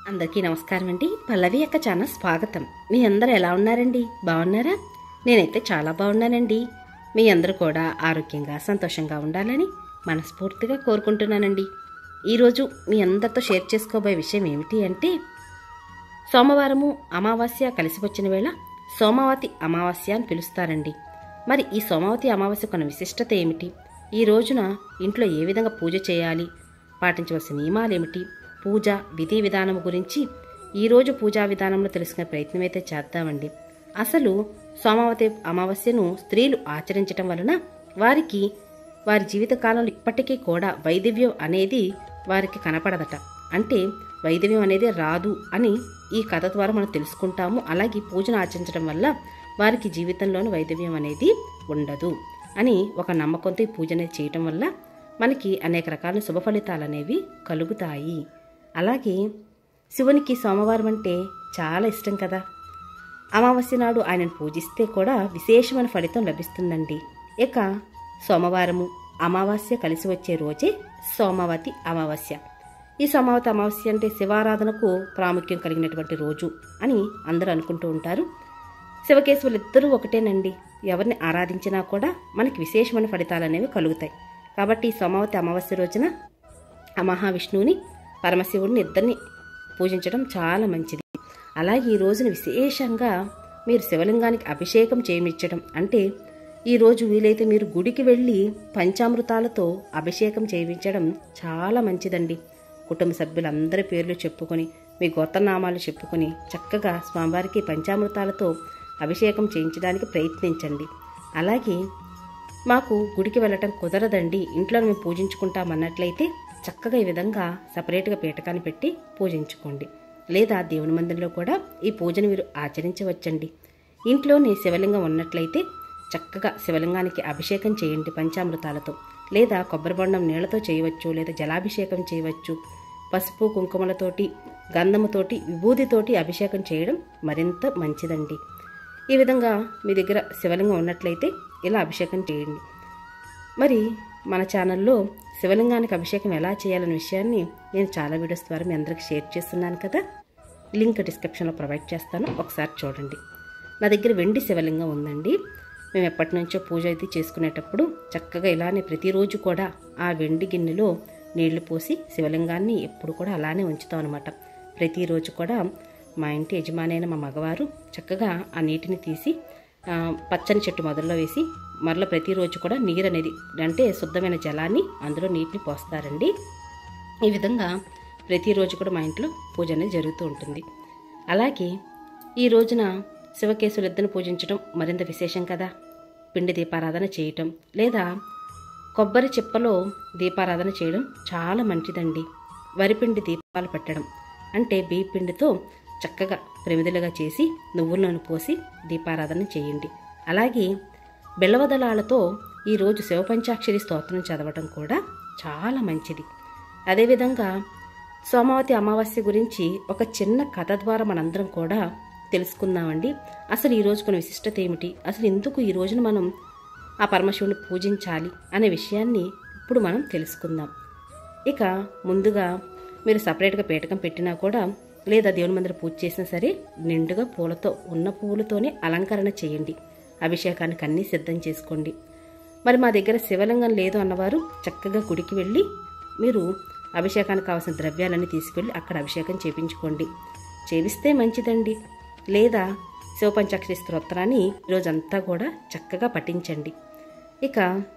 అందరికీ నమస్కారం అండి పల్లవి యొక్క ఛానల్ స్వాగతం మీ అందరూ ఎలా ఉన్నారండి బాగున్నారా నేనైతే చాలా బాగున్నానండి మీ అందరూ కూడా ఆరోగ్యంగా సంతోషంగా ఉండాలని మనస్ఫూర్తిగా కోరుకుంటున్నానండి ఈరోజు మీ అందరితో షేర్ చేసుకోబోయే విషయం ఏమిటి అంటే సోమవారము అమావాస్య కలిసి వచ్చిన వేళ సోమవతి అమావాస్య అని పిలుస్తారండి మరి ఈ సోమవతి అమావాస్య కొన్న విశిష్టత ఏమిటి ఈ రోజున ఇంట్లో ఏ విధంగా పూజ చేయాలి పాటించవలసిన నియమాలేమిటి పూజ విధి విధానం గురించి ఈరోజు పూజా విధానంలో తెలుసుకునే ప్రయత్నం అయితే చేద్దామండి అసలు సోమవతి అమావాస్యను స్త్రీలు ఆచరించటం వలన వారికి వారి జీవితకాలంలో ఇప్పటికీ కూడా వైదవ్యం అనేది వారికి కనపడదట అంటే వైదవ్యం అనేది రాదు అని ఈ కథ ద్వారా మనం తెలుసుకుంటాము అలాగే ఈ పూజను ఆచరించడం వల్ల వారికి జీవితంలోని వైదవ్యం అనేది ఉండదు అని ఒక నమ్మకంతో ఈ పూజ అనేది చేయటం వల్ల మనకి అనేక రకాల శుభ ఫలితాలు అనేవి కలుగుతాయి అలాగే శివునికి సోమవారం అంటే చాలా ఇష్టం కదా అమావాస్య నాడు ఆయనను పూజిస్తే కూడా విశేషమైన ఫలితం లభిస్తుందండి ఇక సోమవారము అమావాస్య కలిసి వచ్చే రోజే సోమవతి అమావాస్య ఈ సోమవతి అమావాస్య అంటే శివారాధనకు ప్రాముఖ్యం కలిగినటువంటి రోజు అని అందరూ అనుకుంటూ ఉంటారు శివకేశవులు ఇద్దరూ ఒకటేనండి ఎవరిని ఆరాధించినా కూడా మనకి విశేషమైన ఫలితాలు అనేవి కలుగుతాయి కాబట్టి ఈ సోమవతి అమావాస్య రోజున ఆ మహావిష్ణువుని పరమశివుడిని ఇద్దరిని పూజించడం చాలా మంచిది అలాగే ఈ రోజున విశేషంగా మీరు శివలింగానికి అభిషేకం చేయించడం అంటే ఈ రోజు వీలైతే మీరు గుడికి వెళ్ళి పంచామృతాలతో అభిషేకం చేయించడం చాలా మంచిదండి కుటుంబ సభ్యులందరి పేర్లు చెప్పుకొని మీ గోత్రనామాలు చెప్పుకొని చక్కగా స్వామివారికి పంచామృతాలతో అభిషేకం చేయించడానికి ప్రయత్నించండి అలాగే మాకు గుడికి వెళ్ళటం కుదరదండి ఇంట్లో మేము పూజించుకుంటామన్నట్లయితే చక్కగా ఈ విధంగా సపరేట్గా పీటకాన్ని పెట్టి పూజించుకోండి లేదా దేవుని మందిరంలో కూడా ఈ పూజను మీరు ఆచరించవచ్చండి ఇంట్లోనే శివలింగం ఉన్నట్లయితే చక్కగా శివలింగానికి అభిషేకం చేయండి పంచామృతాలతో లేదా కొబ్బరి బొండం నీళ్లతో చేయవచ్చు లేదా జలాభిషేకం చేయవచ్చు పసుపు కుంకుమలతోటి గంధముతోటి విభూతితోటి అభిషేకం చేయడం మరింత మంచిదండి ఈ విధంగా మీ దగ్గర శివలింగం ఉన్నట్లయితే ఇలా అభిషేకం చేయండి మరి మన ఛానల్లో శివలింగానికి అభిషేకం ఎలా చేయాలనే విషయాన్ని నేను చాలా వీడియోస్ ద్వారా మీ అందరికి షేర్ చేస్తున్నాను కదా లింక్ డిస్క్రిప్షన్లో ప్రొవైడ్ చేస్తాను ఒకసారి చూడండి నా దగ్గర వెండి శివలింగం ఉందండి మేము ఎప్పటి నుంచో పూజ అయితే చేసుకునేటప్పుడు చక్కగా ఇలానే ప్రతిరోజు కూడా ఆ వెండి గిన్నెలో నీళ్లు పోసి శివలింగాన్ని ఎప్పుడు కూడా అలానే ఉంచుతాం అనమాట ప్రతిరోజు కూడా మా ఇంటి యజమాని అయిన మా మగవారు చక్కగా ఆ నీటిని తీసి ఆ, పచ్చని చెట్టు మొదల్లో వేసి మరలా ప్రతిరోజు కూడా నీరు అనేది అంటే శుద్ధమైన జలాన్ని అందులో నీటిని పోస్తారండి ఈ విధంగా ప్రతిరోజు కూడా మా ఇంట్లో పూజ అనేది జరుగుతూ ఉంటుంది అలాగే ఈ రోజున శివకేశులు ఇద్దరిని పూజించడం మరింత విశేషం కదా పిండి దీపారాధన చేయటం లేదా కొబ్బరి చిప్పలో దీపారాధన చేయడం చాలా మంచిదండి వరిపిండి దీపాలు పెట్టడం అంటే బియ్య పిండితో చక్కగా ప్రమిదలుగా చేసి నువ్వుల నూనె పోసి దీపారాధన చేయండి అలాగే బెల్లవదలాలతో ఈరోజు శివపంచాక్షరి స్తోత్రం చదవటం కూడా చాలా మంచిది అదేవిధంగా సోమవతి అమావాస్య గురించి ఒక చిన్న కథ ద్వారా మనందరం కూడా తెలుసుకుందామండి అసలు ఈ రోజు కొన్ని విశిష్టత ఏమిటి అసలు ఎందుకు ఈ రోజున మనం ఆ పరమశివుని పూజించాలి అనే విషయాన్ని ఇప్పుడు మనం తెలుసుకుందాం ఇక ముందుగా మీరు సపరేట్గా పీటకం పెట్టినా కూడా లేదా దేవుని మందిర పూజ చేసినా సరే నిండుగా పూలతో ఉన్న పువ్వులతోనే అలంకరణ చేయండి అభిషేకానికి అన్నీ సిద్ధం చేసుకోండి మరి మా దగ్గర శివలింగం లేదు అన్నవారు చక్కగా గుడికి వెళ్ళి మీరు అభిషేకానికి కావాల్సిన ద్రవ్యాలన్నీ తీసుకెళ్ళి అక్కడ అభిషేకం చేపించుకోండి చేపిస్తే మంచిదండి లేదా శివపంచాక్షరి స్తోత్రాన్ని ఈరోజంతా కూడా చక్కగా పఠించండి ఇక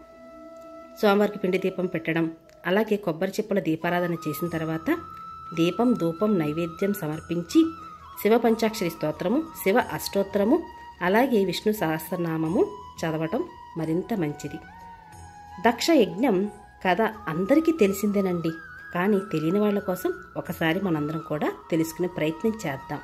సోమవారికి పిండి దీపం పెట్టడం అలాగే కొబ్బరి చిప్పల దీపారాధన చేసిన తర్వాత దీపం ధూపం నైవేద్యం సమర్పించి శివ పంచాక్షరి స్తోత్రము శివ అష్టోత్తరము అలాగే విష్ణు సహస్రనామము చదవటం మరింత మంచిది దక్ష యజ్ఞం కథ అందరికీ తెలిసిందేనండి కానీ తెలియని వాళ్ళ కోసం ఒకసారి మనందరం కూడా తెలుసుకునే ప్రయత్నం చేద్దాం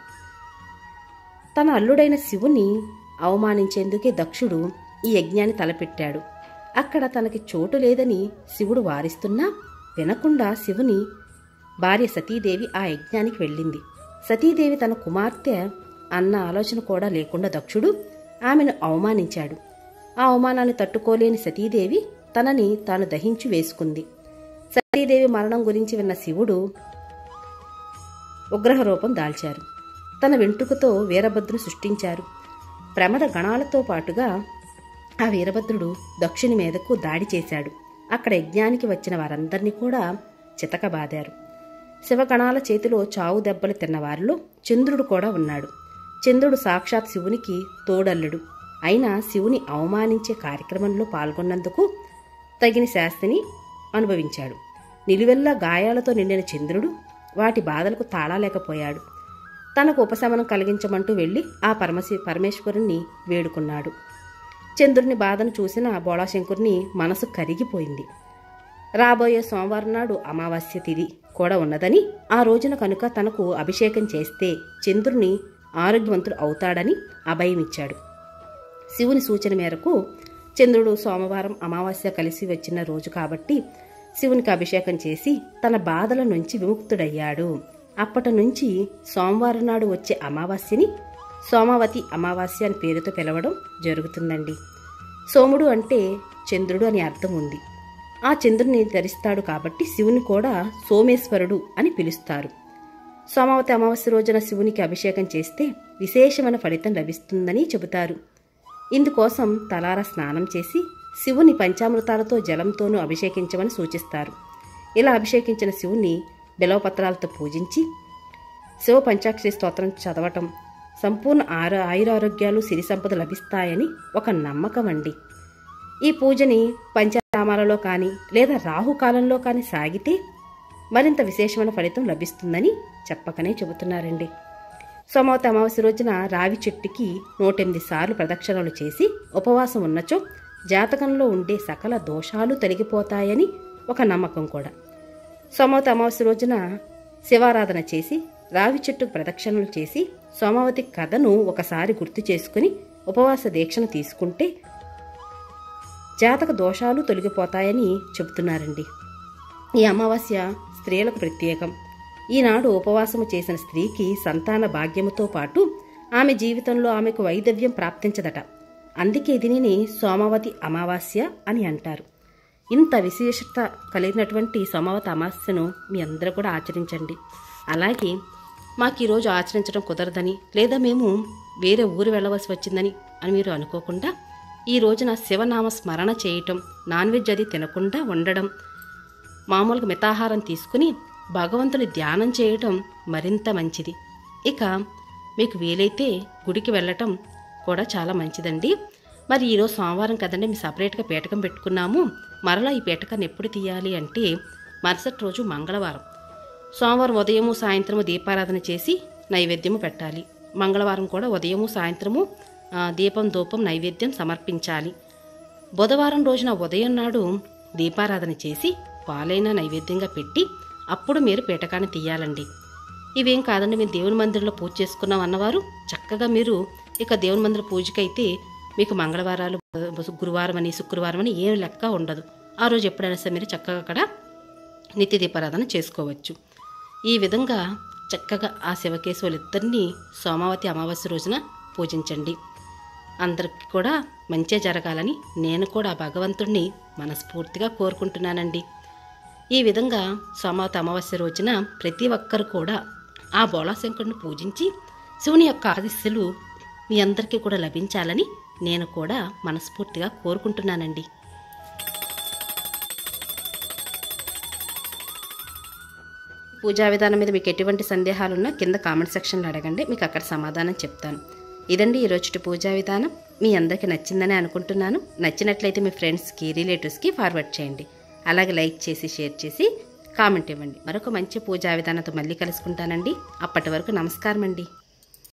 తన అల్లుడైన శివుని అవమానించేందుకే దక్షుడు ఈ యజ్ఞాన్ని తలపెట్టాడు అక్కడ తనకి చోటు లేదని శివుడు వారిస్తున్నా వినకుండా శివుని భార్య సతీదేవి ఆ యజ్ఞానికి వెళ్ళింది సతీదేవి తన కుమార్తె అన్న ఆలోచన కూడా లేకుండా దక్షుడు ఆమెను అవమానించాడు ఆ అవమానాన్ని తట్టుకోలేని సతీదేవి తనని తాను దహించి వేసుకుంది సతీదేవి మరణం గురించి విన్న శివుడు ఉగ్రహ రూపం దాల్చారు తన వెంట్రుకతో వీరభద్రుని సృష్టించారు ప్రమద గణాలతో పాటుగా ఆ వీరభద్రుడు దక్షిణ మీదకు దాడి చేశాడు అక్కడ యజ్ఞానికి వచ్చిన వారందరినీ కూడా చితకబాదారు శివగణాల చేతిలో చావు దెబ్బలు తిన్న వారిలో చంద్రుడు కూడా ఉన్నాడు చంద్రుడు సాక్షాత్ శివునికి తోడల్లుడు అయినా శివుని అవమానించే కార్యక్రమంలో పాల్గొన్నందుకు తగిన శాస్తిని అనుభవించాడు నిలువెల్లా గాయాలతో నిండిన చంద్రుడు వాటి బాధలకు తాళలేకపోయాడు తనకు ఉపశమనం కలిగించమంటూ వెళ్ళి ఆ పరమశి పరమేశ్వరుణ్ణి వేడుకున్నాడు చంద్రుని బాధను చూసిన బోళాశంకరుని మనసు కరిగిపోయింది రాబోయే సోమవారం నాడు అమావాస్య తిథి కూడా ఉన్నదని ఆ రోజున కనుక తనకు అభిషేకం చేస్తే చంద్రుని ఆరోగ్యవంతుడు అవుతాడని అభయమిచ్చాడు శివుని సూచన మేరకు చంద్రుడు సోమవారం అమావాస్య కలిసి వచ్చిన రోజు కాబట్టి శివునికి అభిషేకం చేసి తన బాధల నుంచి విముక్తుడయ్యాడు అప్పటి నుంచి సోమవారం నాడు వచ్చే అమావాస్యని సోమావతి అమావాస్య అని పేరుతో పిలవడం జరుగుతుందండి సోముడు అంటే చంద్రుడు అని అర్థం ఉంది ఆ చంద్రుని ధరిస్తాడు కాబట్టి శివుని కూడా సోమేశ్వరుడు అని పిలుస్తారు సోమావతి అమావాస్య రోజున శివునికి అభిషేకం చేస్తే విశేషమైన ఫలితం లభిస్తుందని చెబుతారు ఇందుకోసం తలార స్నానం చేసి శివుని పంచామృతాలతో జలంతోనూ అభిషేకించమని సూచిస్తారు ఇలా అభిషేకించిన శివుని బిలవపత్రాలతో పూజించి శివ పంచాక్షరి స్తోత్రం చదవటం సంపూర్ణ ఆర ఆయురారోగ్యాలు సిరి సంపద లభిస్తాయని ఒక నమ్మకం అండి ఈ పూజని పంచరామాలలో కానీ లేదా రాహుకాలంలో కానీ సాగితే మరింత విశేషమైన ఫలితం లభిస్తుందని చెప్పకనే చెబుతున్నారండి సోమవతి అమావాస్య రోజున రావి చెట్టుకి నూటెనిమిది సార్లు ప్రదక్షిణలు చేసి ఉపవాసం ఉన్నచో జాతకంలో ఉండే సకల దోషాలు తొలగిపోతాయని ఒక నమ్మకం కూడా సోమవతి అమావాస్య రోజున శివారాధన చేసి రావి చెట్టుకు ప్రదక్షిణలు చేసి సోమావతి కథను ఒకసారి గుర్తు చేసుకుని ఉపవాస దీక్షను తీసుకుంటే జాతక దోషాలు తొలగిపోతాయని చెబుతున్నారండి ఈ అమావాస్య స్త్రీలకు ప్రత్యేకం ఈనాడు ఉపవాసము చేసిన స్త్రీకి సంతాన భాగ్యముతో పాటు ఆమె జీవితంలో ఆమెకు వైదవ్యం ప్రాప్తించదట అందుకే దీనిని సోమవతి అమావాస్య అని అంటారు ఇంత విశేషత కలిగినటువంటి సోమవతి అమావాస్యను మీ అందరూ కూడా ఆచరించండి అలాగే మాకు ఈరోజు ఆచరించడం కుదరదని లేదా మేము వేరే ఊరు వెళ్ళవలసి వచ్చిందని అని మీరు అనుకోకుండా ఈ రోజున శివనామ స్మరణ చేయటం నాన్ వెజ్ అది తినకుండా ఉండడం మామూలుగా మితాహారం తీసుకుని భగవంతుని ధ్యానం చేయటం మరింత మంచిది ఇక మీకు వీలైతే గుడికి వెళ్ళటం కూడా చాలా మంచిదండి మరి ఈరోజు సోమవారం కదండి మేము సపరేట్గా పీటకం పెట్టుకున్నాము మరలా ఈ పీటకాన్ని ఎప్పుడు తీయాలి అంటే మరుసటి రోజు మంగళవారం సోమవారం ఉదయము సాయంత్రము దీపారాధన చేసి నైవేద్యము పెట్టాలి మంగళవారం కూడా ఉదయము సాయంత్రము ఆ, దీపం ధూపం నైవేద్యం సమర్పించాలి బుధవారం రోజున ఉదయం నాడు దీపారాధన చేసి పాలైన నైవేద్యంగా పెట్టి అప్పుడు మీరు పీటకాన్ని తీయాలండి ఇవేం కాదండి మేము దేవుని మందిరంలో పూజ చేసుకున్నాం అన్నవారు చక్కగా మీరు ఇక దేవుని మందిర పూజకైతే మీకు మంగళవారాలు గురువారం అని శుక్రవారం అని ఏం లెక్క ఉండదు ఆ రోజు ఎప్పుడైనా సరే మీరు చక్కగా అక్కడ నిత్య దీపారాధన చేసుకోవచ్చు ఈ విధంగా చక్కగా ఆ శివకేశవులిద్దరినీ సోమావతి అమావాస్య రోజున పూజించండి అందరికి కూడా మంచి జరగాలని నేను కూడా ఆ భగవంతుణ్ణి మనస్ఫూర్తిగా కోరుకుంటున్నానండి ఈ విధంగా సోమావతి అమావాస్య రోజున ప్రతి ఒక్కరు కూడా ఆ బోళాశంకరుని పూజించి శివుని యొక్క ఆశీస్సులు మీ అందరికీ కూడా లభించాలని నేను కూడా మనస్ఫూర్తిగా కోరుకుంటున్నానండి పూజా విధానం మీద మీకు ఎటువంటి సందేహాలున్నా కింద కామెంట్ సెక్షన్లో అడగండి మీకు అక్కడ సమాధానం చెప్తాను ఇదండి ఈరోజు పూజా విధానం మీ అందరికీ నచ్చిందని అనుకుంటున్నాను నచ్చినట్లయితే మీ ఫ్రెండ్స్కి రిలేటివ్స్కి ఫార్వర్డ్ చేయండి అలాగే లైక్ చేసి షేర్ చేసి కామెంట్ ఇవ్వండి మరొక మంచి పూజా విధానంతో మళ్ళీ కలుసుకుంటానండి అప్పటి వరకు నమస్కారం అండి